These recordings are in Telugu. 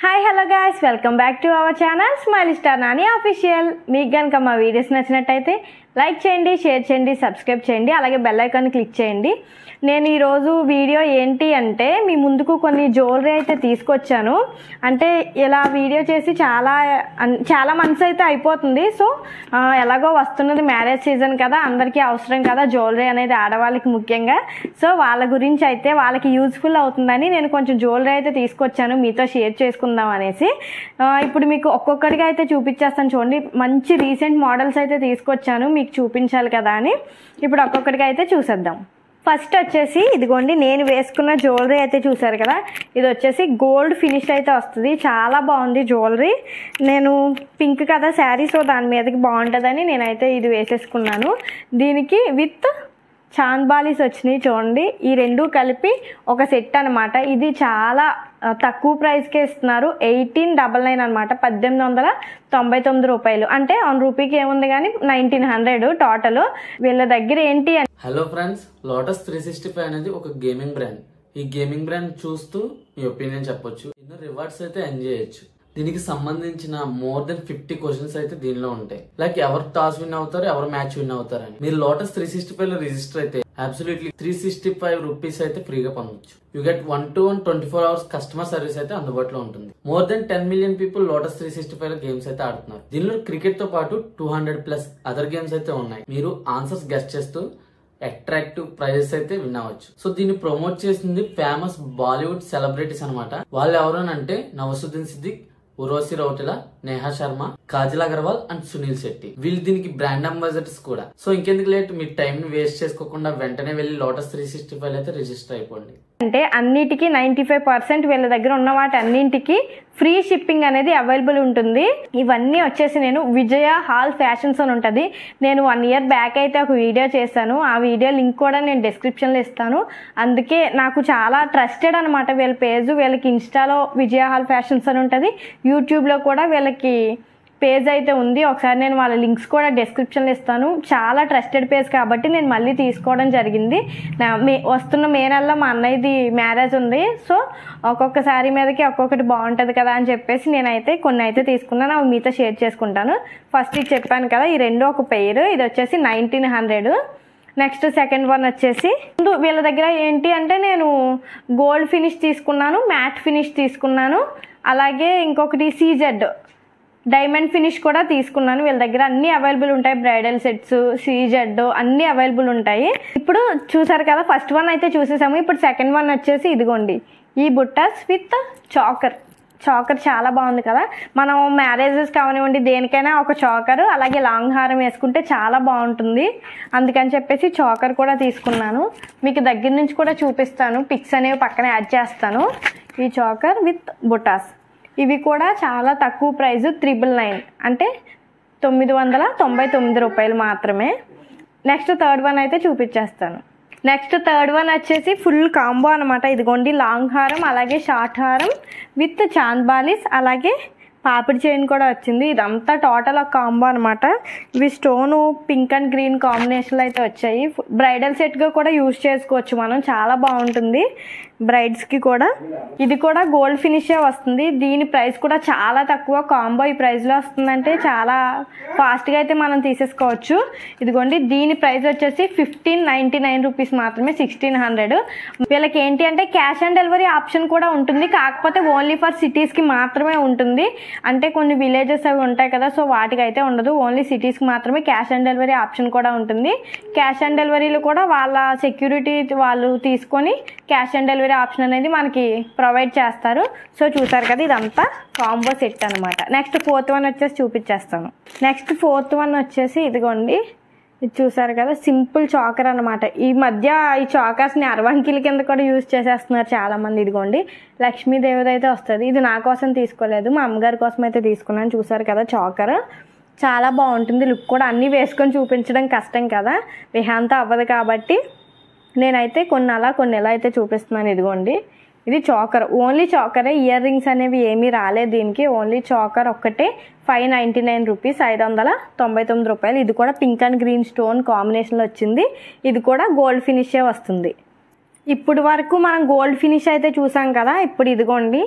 hi hello guys welcome back to our channel smile star Nani official మీకు కనుక మా వీడియోస్ నచ్చినట్టయితే లైక్ చేయండి షేర్ చేయండి సబ్స్క్రైబ్ చేయండి అలాగే బెల్ ఐకాన్ క్లిక్ చేయండి నేను ఈరోజు వీడియో ఏంటి అంటే మీ ముందుకు కొన్ని జ్యువెలరీ అయితే తీసుకొచ్చాను అంటే ఇలా వీడియో చేసి చాలా అన్- చాలా మంత్స్ అయితే అయిపోతుంది సో ఆ, ఎలాగో వస్తున్నది మ్యారేజ్ సీజన్ కదా అందరికీ అవసరం కదా జ్యువెలరీ అనేది ఆడవాళ్ళకి ముఖ్యంగా సో వాళ్ళ గురించి అయితే వాళ్ళకి యూజ్ఫుల్ అవుతుందని నేను కొంచెం జ్యువెలరీ అయితే తీసుకొచ్చాను మీతో షేర్ చేసుకుందాం అనేసి ఆ, ఇప్పుడు మీకు ఒక్కొక్కటిగా అయితే చూపించేస్తాను చూడండి మంచి రీసెంట్ మోడల్స్ అయితే తీసుకొచ్చాను మీకు చూపించాలి కదా అని ఇప్పుడు ఒక్కొక్కటిగా అయితే చూసేద్దాం ఫస్ట్ వచ్చేసి ఇదిగోండి నేను వేసుకున్న జ్యువెలరీ అయితే చూసారు కదా ఇది వచ్చేసి గోల్డ్ ఫినిష్ అయితే వస్తుంది చాలా బాగుంది జ్యువెలరీ నేను పింక్ కదా శారీ సో దాని మీదకి బాగుంటుందని నేనైతే ఇది వేసేసుకున్నాను దీనికి విత్ చాంద్బాలీస్ వచ్చినాయి చూడండి ఈ రెండు కలిపి ఒక సెట్ అనమాట ఇది చాలా ఆ, తక్కువ ప్రైస్కే ఇస్తున్నారు ఎయిటీన్ డబల్ నైన్ అనమాట పద్దెనిమిది వందల తొంభై తొమ్మిది రూపాయలు అంటే వన్ రూపీకి ఏముంది కానీ నైన్టీన్ హండ్రెడ్ టోటల్ వీళ్ళ దగ్గర ఏంటి అంటే hello friends Lotus three sixty five అనేది ఒక గేమింగ్ బ్రాండ్ ఈ గేమింగ్ బ్రాండ్ చూస్తూ మీ ఒపీనియన్ చెప్పొచ్చు ఎన్నో రివార్డ్స్ అయితే ఎంజాయ్ చేయొచ్చు దీనికి సంబంధించిన మోర్ దెన్ ఫిఫ్టీ క్వశ్చన్స్ అయితే దీనిలో ఉంటాయి లైక్ ఎవరు టాస్ విన్ అవుతారు ఎవరు మ్యాచ్ విన్ అవుతారు అని మీరు లోటస్ త్రీ సిక్స్టీ ఫైవ్ లో రిజిస్టర్ అయితే absolutely three sixty five rupees అయితే ఫ్రీగా పొందొచ్చు you get one two one twenty four hours customer service అయితే అందుబాటులో ఉంటుంది more than ten million people Lotus three sixty five లో గేమ్స్ అయితే ఆడుతున్నారు దీనిలో క్రికెట్ తో పాటు two hundred plus other games అయితే ఉన్నాయి మీరు ఆన్సర్స్ గెస్ట్ చేస్తూ అట్రాక్టివ్ ప్రైజెస్ అయితే విన్ అవ్వచ్చు సో దీన్ని ప్రమోట్ చేసింది ఫేమస్ బాలీవుడ్ సెలబ్రిటీస్ అన్నమాట వాళ్ళు ఎవరనంటే నవసుద్దీన్ సిద్దిక్ ఉర్వశి రౌటెల నేహా శర్మ కాజల్ అగర్వాల్ అండ్ సునీల్ శెట్టి వీళ్ళు దీనికి బ్రాండ్ అంబాసిడర్స్ కూడా సో ఇంకెందుకు లేట్ మీ టైం ని వేస్ట్ చేసుకోకుండా వెంటనే వెళ్ళి లోటస్ త్రీ సిక్స్టీ ఫైవ్ అయితే రిజిస్టర్ అయిపోండి అంటే అన్నిటికీ నైంటీ ఫైవ్ పర్సెంట్ వీళ్ళ దగ్గర ఉన్న వాటి అన్నింటికి ఫ్రీ షిప్పింగ్ అనేది అవైలబుల్ ఉంటుంది ఇవన్నీ వచ్చేసి నేను విజయ హాల్ ఫ్యాషన్స్ అని ఉంటుంది నేను వన్ ఇయర్ బ్యాక్ అయితే ఒక వీడియో చేశాను ఆ వీడియో లింక్ కూడా నేను డిస్క్రిప్షన్లో ఇస్తాను అందుకే నాకు చాలా ట్రస్టెడ్ అనమాట వీళ్ళ పేజ్ వీళ్ళకి ఇన్స్టాలో విజయ హాల్ ఫ్యాషన్స్ అని ఉంటుంది యూట్యూబ్లో కూడా వీళ్ళకి పేజ్ అయితే ఉంది ఒకసారి నేను వాళ్ళ లింక్స్ కూడా డిస్క్రిప్షన్లో ఇస్తాను చాలా ట్రస్టెడ్ పేజ్ కాబట్టి నేను మళ్ళీ తీసుకోవడం జరిగింది నా మే వస్తున్న మే నెలలో మా అన్నయ్యది మ్యారేజ్ ఉంది సో ఒక్కొక్క శారీ మీదకి ఒక్కొక్కటి బాగుంటుంది కదా అని చెప్పేసి నేనైతే కొన్ని అయితే తీసుకున్నాను అవి మీతో షేర్ చేసుకుంటాను ఫస్ట్ ఇది చెప్పాను కదా ఈ రెండు ఒక పెయిర్ ఇది వచ్చేసి nineteen hundred next second one వచ్చేసి ముందు వీళ్ళ దగ్గర ఏంటి అంటే నేను గోల్డ్ ఫినిష్ తీసుకున్నాను మ్యాట్ ఫినిష్ తీసుకున్నాను అలాగే ఇంకొకటి సీజెడ్ డైమండ్ ఫినిష్ కూడా తీసుకున్నాను వీళ్ళ దగ్గర అన్ని అవైలబుల్ ఉంటాయి బ్రైడల్ సెట్స్ సీజెడ్ అన్ని అవైలబుల్ ఉంటాయి ఇప్పుడు చూసారు కదా ఫస్ట్ వన్ అయితే చూసేసాము ఇప్పుడు సెకండ్ వన్ వచ్చేసి ఇదిగోండి ఈ బుట్టాస్ విత్ చాకర్ చాకర్ చాలా బాగుంది కదా మనం మ్యారేజెస్ కానివ్వండి దేనికైనా ఒక చాకర్ అలాగే లాంగ్ హారం వేసుకుంటే చాలా బాగుంటుంది అందుకని చెప్పేసి చాకర్ కూడా తీసుకున్నాను మీకు దగ్గర నుంచి కూడా చూపిస్తాను పిక్స్ అనేవి పక్కన యాడ్ చేస్తాను ఈ చాకర్ విత్ బుటాస్ ఇవి కూడా చాలా తక్కువ ప్రైస్ త్రిబుల్ నైన్ అంటే తొమ్మిది వందల తొంభై తొమ్మిది రూపాయలు మాత్రమే నెక్స్ట్ థర్డ్ వన్ అయితే చూపించేస్తాను నెక్స్ట్ థర్డ్ వన్ వచ్చేసి ఫుల్ కాంబో అనమాట ఇదిగోండి లాంగ్ హారం అలాగే షార్ట్ హారం విత్ చాంద్ బాలిస్ అలాగే పాపిడి చైన్ కూడా వచ్చింది ఇదంతా టోటల్ ఒక కాంబో అనమాట ఇవి స్టోను పింక్ అండ్ గ్రీన్ కాంబినేషన్లో అయితే వచ్చాయి బ్రైడల్ సెట్గా కూడా యూజ్ చేసుకోవచ్చు మనం చాలా బాగుంటుంది బ్రైడ్స్కి కూడా ఇది కూడా గోల్డ్ ఫినిషే వస్తుంది దీని ప్రైస్ కూడా చాలా తక్కువ కాంబో ఈ ప్రైస్లో వస్తుందంటే చాలా ఫాస్ట్గా అయితే మనం తీసేసుకోవచ్చు ఇదిగోండి దీని ప్రైస్ వచ్చేసి ఫిఫ్టీన్ నైంటీ నైన్ రూపీస్ మాత్రమే సిక్స్టీన్ హండ్రెడ్ వీళ్ళకి ఏంటి అంటే క్యాష్ ఆన్ డెలివరీ ఆప్షన్ కూడా ఉంటుంది కాకపోతే ఓన్లీ ఫర్ సిటీస్కి మాత్రమే ఉంటుంది అంటే కొన్ని విలేజెస్ అవి ఉంటాయి కదా సో వాటికి అయితే ఉండదు ఓన్లీ సిటీస్కి మాత్రమే క్యాష్ ఆన్ డెలివరీ ఆప్షన్ కూడా ఉంటుంది క్యాష్ ఆన్ డెలివరీలో కూడా వాళ్ళ సెక్యూరిటీ వాళ్ళు తీసుకొని క్యాష్ ఆన్ డెలివరీ ఆప్షన్ అనేది మనకి ప్రొవైడ్ చేస్తారు సో చూసారు కదా ఇదంతా కాంబో సెట్ అనమాట నెక్స్ట్ ఫోర్త్ వన్ వచ్చేసి చూపించేస్తాను నెక్స్ట్ ఫోర్త్ వన్ వచ్చేసి ఇదిగోండి ఇది చూసారు కదా సింపుల్ చాకర్ అనమాట ఈ మధ్య ఈ చాకర్స్ని అరవంకిల కింద కూడా యూజ్ చేసేస్తున్నారు చాలా మంది ఇదిగోండి లక్ష్మీదేవిది అయితే వస్తుంది ఇది నా కోసం తీసుకోలేదు మా అమ్మగారి కోసం అయితే తీసుకున్నాను చూసారు కదా చాకర్ చాలా బాగుంటుంది లుక్ కూడా అన్నీ వేసుకొని చూపించడం కష్టం కదా విహాంతా అవ్వదు కాబట్టి నేనైతే కొన్ని అలా కొన్ని ఎలా అయితే చూపిస్తున్నాను ఇదిగోండి ఇది చాకర్ ఓన్లీ చాకరే ఇయర్ రింగ్స్ అనేవి ఏమీ రాలేదు దీనికి ఓన్లీ చాకర్ ఒక్కటే ఫైవ్ నైంటీ నైన్ రూపీస్ ఐదు వందల తొంభై తొమ్మిది రూపాయలు ఇది కూడా పింక్ అండ్ గ్రీన్ స్టోన్ కాంబినేషన్లో వచ్చింది ఇది కూడా గోల్డ్ ఫినిషే వస్తుంది ఇప్పుడు వరకు మనం గోల్డ్ ఫినిష్ అయితే చూసాం కదా ఇప్పుడు ఇదిగోండి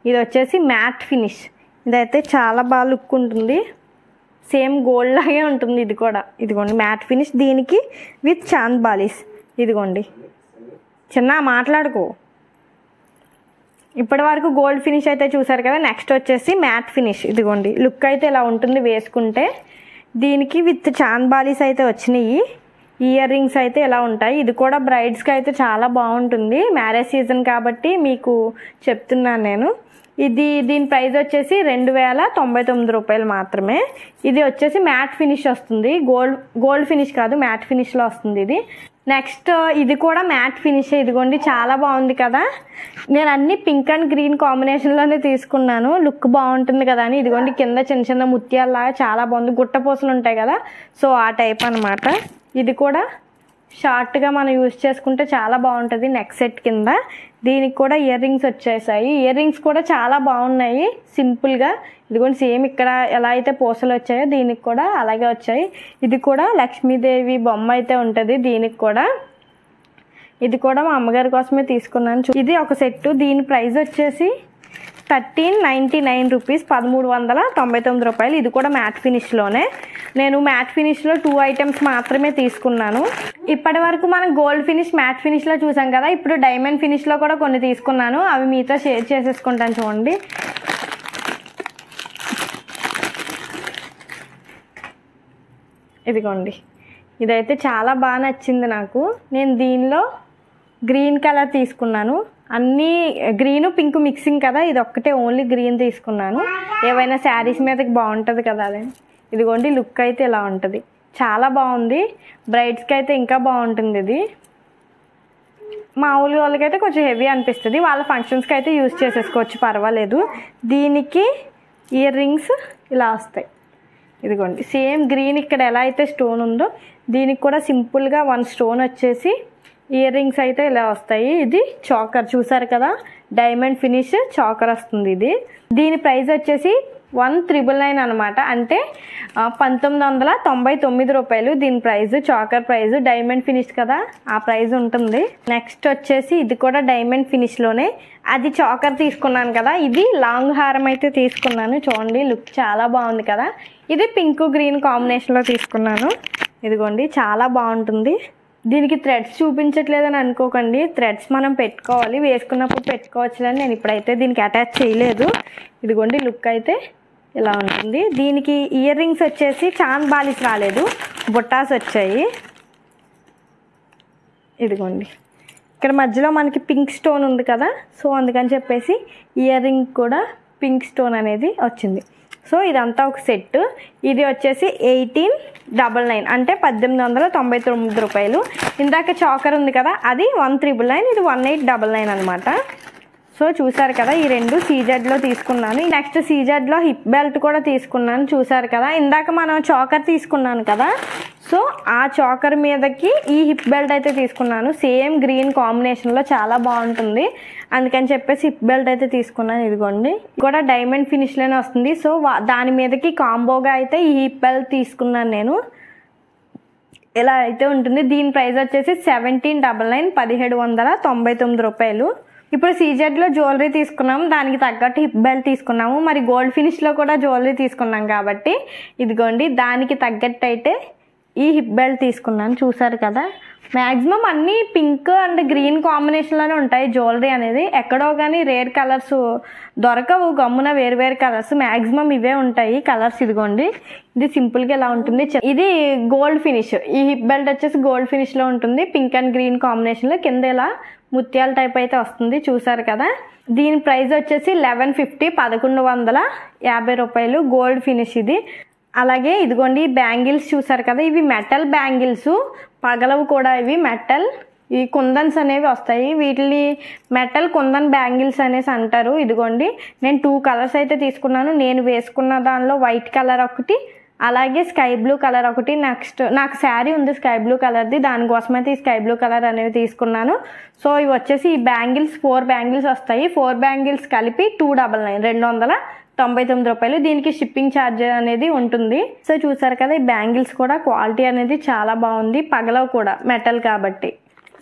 ఇది వచ్చేసి మ్యాట్ ఫినిష్ ఇదైతే చాలా బాగా లుక్ ఉంటుంది సేమ్ గోల్డ్ లాగే ఉంటుంది ఇది కూడా ఇదిగోండి మ్యాట్ ఫినిష్ దీనికి విత్ చాంద్ బాలీస్ ఇదిగోండి చిన్న మాట్లాడుకో ఇప్పటి వరకు గోల్డ్ ఫినిష్ అయితే చూసారు కదా నెక్స్ట్ వచ్చేసి మ్యాట్ ఫినిష్ ఇదిగోండి లుక్ అయితే ఇలా ఉంటుంది వేసుకుంటే దీనికి విత్ చాంద్ బాలీస్ అయితే వచ్చినాయి ఇయర్ రింగ్స్ అయితే ఇలా ఉంటాయి ఇది కూడా బ్రైడ్స్కి అయితే చాలా బాగుంటుంది మ్యారేజ్ సీజన్ కాబట్టి మీకు చెప్తున్నాను నేను ఇది దీని ప్రైస్ వచ్చేసి రెండు వేల తొంభై తొమ్మిది రూపాయలు మాత్రమే ఇది వచ్చేసి మ్యాట్ ఫినిష్ వస్తుంది గోల్డ్ గోల్డ్ ఫినిష్ కాదు మ్యాట్ ఫినిష్లో వస్తుంది ఇది నెక్స్ట్ ఇది కూడా మ్యాట్ ఫినిష్ ఇదిగోండి చాలా బాగుంది కదా నేను అన్ని పింక్ అండ్ గ్రీన్ కాంబినేషన్లోనే తీసుకున్నాను లుక్ బాగుంటుంది కదా అని ఇదిగోండి కింద చిన్న చిన్న ముత్యాలలాగా చాలా బాగుంది గుట్టపూసలు ఉంటాయి కదా సో ఆ టైప్ అనమాట ఇది కూడా షార్ట్గా మనం యూజ్ చేసుకుంటే చాలా బాగుంటుంది నెక్ సెట్ కింద దీనికి కూడా ఇయర్ రింగ్స్ వచ్చేసాయి ఇయర్ రింగ్స్ కూడా చాలా బాగున్నాయి సింపుల్గా ఇదిగోండి సేమ్ ఇక్కడ ఎలా అయితే పూసలు వచ్చాయో దీనికి కూడా అలాగే వచ్చాయి ఇది కూడా లక్ష్మీదేవి బొమ్మ అయితే ఉంటుంది దీనికి కూడా ఇది కూడా మా అమ్మగారి కోసమే తీసుకున్నాను చూ- ఇది ఒక సెట్ దీని ప్రైస్ వచ్చేసి థర్టీన్ నైంటీ నైన్ రూపీస్ పదమూడు వందల తొంభై తొమ్మిది రూపాయలు ఇది కూడా మ్యాట్ ఫినిష్లోనే నేను మ్యాట్ ఫినిష్లో టూ ఐటమ్స్ మాత్రమే తీసుకున్నాను ఇప్పటి వరకు మనం గోల్డ్ ఫినిష్ మ్యాట్ ఫినిష్లో చూసాం కదా ఇప్పుడు డైమండ్ ఫినిష్లో కూడా కొన్ని తీసుకున్నాను అవి మీతో షేర్ చేసేసుకుంటాను చూడండి ఇదిగోండి ఇదైతే చాలా బాగా నచ్చింది నాకు నేను దీనిలో గ్రీన్ కలర్ తీసుకున్నాను అన్నీ గ్రీన్ పింక్ మిక్సింగ్ కదా ఇది ఒక్కటే ఓన్లీ గ్రీన్ తీసుకున్నాను ఏవైనా శారీస్ మీదకి బాగుంటుంది కదా అదే ఇదిగోండి లుక్ అయితే ఇలా ఉంటుంది చాలా బాగుంది బ్రైడ్స్కి అయితే ఇంకా బాగుంటుంది ఇది మామూలు వాళ్ళకైతే కొంచెం హెవీ అనిపిస్తుంది వాళ్ళ ఫంక్షన్స్కి అయితే యూజ్ చేసేసుకోవచ్చు పర్వాలేదు దీనికి ఇయర్ రింగ్స్ ఇలా వస్తాయి ఇదిగోండి సేమ్ గ్రీన్ ఇక్కడ ఎలా అయితే స్టోన్ ఉందో దీనికి కూడా సింపుల్గా వన్ స్టోన్ వచ్చేసి ఇయర్ రింగ్స్ అయితే ఇలా వస్తాయి ఇది చాకర్ చూసారు కదా డైమండ్ ఫినిష్ చాకర్ వస్తుంది ఇది దీని ప్రైస్ వచ్చేసి వన్ త్రిబుల్ నైన్ అనమాట అంటే ఆ, పంతొమ్మిది వందల తొంభై తొమ్మిది రూపాయలు దీని price choker price diamond finish కదా ఆ ప్రైస్ ఉంటుంది నెక్స్ట్ వచ్చేసి ఇది కూడా డైమండ్ ఫినిష్లోనే అది చాకర్ తీసుకున్నాను కదా ఇది లాంగ్ హారం అయితే తీసుకున్నాను చూడండి లుక్ చాలా బాగుంది కదా ఇది పింక్ గ్రీన్ కాంబినేషన్లో తీసుకున్నాను ఇదిగోండి చాలా బాగుంటుంది దీనికి థ్రెడ్స్ చూపించట్లేదని అనుకోకండి థ్రెడ్స్ మనం పెట్టుకోవాలి వేసుకున్నప్పుడు పెట్టుకోవచ్చులని నేను ఇప్పుడైతే దీనికి అటాచ్ చేయలేదు ఇదిగోండి లుక్ అయితే ఇలా ఉంటుంది దీనికి ఇయర్ రింగ్స్ వచ్చేసి చాంద్ బాలిస్ రాలేదు బుట్టాస్ వచ్చాయి ఇదిగోండి ఇక్కడ మధ్యలో మనకి పింక్ స్టోన్ ఉంది కదా సో అందుకని చెప్పేసి ఇయర్ రింగ్ కూడా పింక్ స్టోన్ అనేది వచ్చింది సో ఇదంతా ఒక సెట్ ఇది వచ్చేసి ఎయిటీన్ డబల్ నైన్ అంటే పద్దెనిమిది వందల తొంభై తొమ్మిది రూపాయలు ఇందాక చాకర్ ఉంది కదా అది వన్ త్రిబుల్ నైన్ ఇది వన్ ఎయిట్ డబల్ నైన్ అనమాట సో చూసారు కదా ఈ రెండు సీజెడ్లో తీసుకున్నాను నెక్స్ట్ సీజెడ్లో హిప్ బెల్ట్ కూడా తీసుకున్నాను చూసారు కదా ఇందాక మనం చాకర్ తీసుకున్నాను కదా సో ఆ చాకర్ మీదకి ఈ హిప్ బెల్ట్ అయితే తీసుకున్నాను సేమ్ గ్రీన్ కాంబినేషన్లో చాలా బాగుంటుంది అందుకని చెప్పేసి హిప్ బెల్ట్ అయితే తీసుకున్నాను ఇదిగోండి ఇది కూడా డైమండ్ ఫినిష్లోనే వస్తుంది సో వా- దాని మీదకి కాంబోగా అయితే ఈ హిప్ బెల్ట్ తీసుకున్నాను నేను ఇలా అయితే ఉంటుంది దీని ప్రైస్ వచ్చేసి సెవెంటీన్ డబల్ నైన్ పదిహేడు వందల తొంభై తొమ్మిది రూపాయలు ఇప్పుడు సీజెడ్లో జ్యువెలరీ తీసుకున్నాము దానికి తగ్గట్టు హిప్ బెల్ట్ తీసుకున్నాము మరి గోల్డ్ ఫినిష్లో కూడా జ్యువెలరీ తీసుకున్నాం కాబట్టి ఇదిగోండి దానికి తగ్గట్టు అయితే ఈ హిప్ బెల్ట్ తీసుకున్నాను చూసారు కదా మ్యాక్సిమం అన్నీ పింక్ అండ్ గ్రీన్ కాంబినేషన్లోనే ఉంటాయి జ్యువెలరీ అనేది ఎక్కడో కానీ రేర్ కలర్స్ దొరకవు గమ్మున వేరు వేరు కలర్స్ మ్యాక్సిమం ఇవే ఉంటాయి కలర్స్ ఇదిగోండి ఇది సింపుల్గా ఇలా ఉంటుంది చ- ఇది గోల్డ్ ఫినిష్ ఈ హిప్ బెల్ట్ వచ్చేసి గోల్డ్ ఫినిష్లో ఉంటుంది పింక్ అండ్ గ్రీన్ కాంబినేషన్లో కింద ఇలా ముత్యాల టైప్ అయితే వస్తుంది చూసారు కదా దీని ప్రైస్ వచ్చేసి లెవెన్ ఫిఫ్టీ పదకొండు వందల యాభై రూపాయలు గోల్డ్ ఫినిష్ ఇది అలాగే ఇదిగోండి బ్యాంగిల్స్ చూసారు కదా ఇవి మెటల్ బ్యాంగిల్స్ పగలవు కూడా ఇవి మెటల్ ఈ కుందన్స్ అనేవి వస్తాయి వీటిని మెటల్ కుందన్ బ్యాంగిల్స్ అనేసి అంటారు ఇదిగోండి నేను టూ కలర్స్ అయితే తీసుకున్నాను నేను వేసుకున్న దానిలో వైట్ కలర్ ఒకటి అలాగే స్కై బ్లూ కలర్ ఒకటి నెక్స్ట్ నాకు శారీ ఉంది స్కై బ్లూ కలర్ది దానికోసమైతే ఈ స్కై బ్లూ కలర్ అనేవి తీసుకున్నాను సో ఇవి వచ్చేసి ఈ బ్యాంగిల్స్ ఫోర్ బ్యాంగిల్స్ వస్తాయి ఫోర్ బ్యాంగిల్స్ కలిపి టూ డబల్ నైన్ రెండు వందల తొంభై తొమ్మిది రూపాయలు దీనికి షిప్పింగ్ ఛార్జ్ అనేది ఉంటుంది సో చూసారు కదా ఈ బ్యాంగిల్స్ కూడా క్వాలిటీ అనేది చాలా బాగుంది పగలవు కూడా మెటల్ కాబట్టి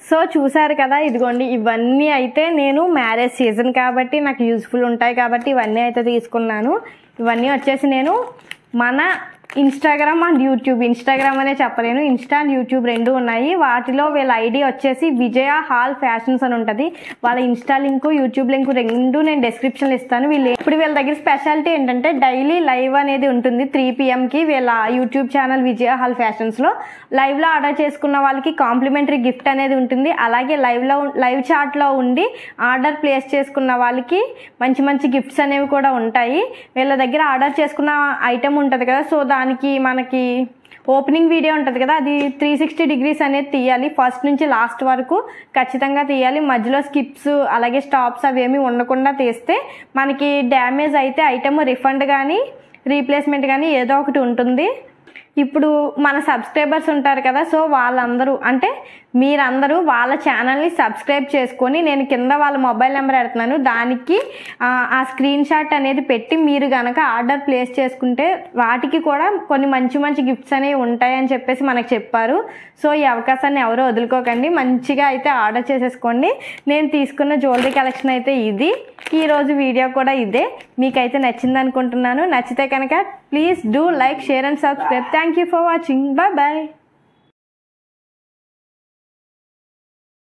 సో చూసారు కదా ఇదిగోండి ఇవన్నీ అయితే నేను మ్యారేజ్ సీజన్ కాబట్టి నాకు యూజ్ఫుల్ ఉంటాయి కాబట్టి ఇవన్నీ అయితే తీసుకున్నాను ఇవన్నీ వచ్చేసి నేను మన ఇన్స్టాగ్రామ్ అండ్ యూట్యూబ్ ఇన్స్టాగ్రామ్ అనే చెప్పలేను ఇన్స్టా అండ్ యూట్యూబ్ రెండు ఉన్నాయి వాటిలో వీళ్ళ ఐడి వచ్చేసి విజయ హాల్ ఫ్యాషన్స్ అని ఉంటుంది వాళ్ళ ఇన్స్టా లింక్ యూట్యూబ్ లింక్ రెండు నేను డిస్క్రిప్షన్లో ఇస్తాను వీళ్ళు ఇప్పుడు వీళ్ళ దగ్గర స్పెషాలిటీ ఏంటంటే డైలీ లైవ్ అనేది ఉంటుంది త్రీ పిఎంకి వీళ్ళ యూట్యూబ్ ఛానల్ విజయ హాల్ ఫ్యాషన్స్లో లైవ్లో ఆర్డర్ చేసుకున్న వాళ్ళకి కాంప్లిమెంటరీ గిఫ్ట్ అనేది ఉంటుంది అలాగే లైవ్లో లైవ్ చాట్లో ఉండి ఆర్డర్ ప్లేస్ చేసుకున్న వాళ్ళకి మంచి మంచి గిఫ్ట్స్ అనేవి కూడా ఉంటాయి వీళ్ళ దగ్గర ఆర్డర్ చేసుకున్న ఐటెం ఉంటుంది కదా సో దానికి మనకి ఓపెనింగ్ వీడియో ఉంటుంది కదా అది త్రీ సిక్స్టీ డిగ్రీస్ అనేది తీయాలి ఫస్ట్ నుంచి లాస్ట్ వరకు ఖచ్చితంగా తీయాలి మధ్యలో స్కిప్స్ అలాగే స్టాప్స్ అవి ఏమి ఉండకుండా తీస్తే మనకి డ్యామేజ్ అయితే ఐటమ్ రిఫండ్ కానీ రీప్లేస్మెంట్ కానీ ఏదో ఒకటి ఉంటుంది ఇప్పుడు మన సబ్స్క్రైబర్స్ ఉంటారు కదా సో వాళ్ళందరూ అంటే మీరందరూ వాళ్ళ ఛానల్ని సబ్స్క్రైబ్ చేసుకొని నేను కింద వాళ్ళ మొబైల్ నెంబర్ పెడుతున్నాను దానికి ఆ, ఆ స్క్రీన్ షాట్ అనేది పెట్టి మీరు గనక ఆర్డర్ ప్లేస్ చేసుకుంటే వాటికి కూడా కొన్ని మంచి మంచి గిఫ్ట్స్ అనేవి ఉంటాయని చెప్పేసి మనకు చెప్పారు సో ఈ అవకాశాన్ని ఎవరో వదులుకోకండి మంచిగా అయితే ఆర్డర్ చేసేసుకోండి నేను తీసుకున్న జ్యువెలరీ కలెక్షన్ అయితే ఇది ఈరోజు వీడియో కూడా ఇదే మీకైతే నచ్చింది అనుకుంటున్నాను నచ్చితే కనుక please do like share and subscribe thank you for watching bye bye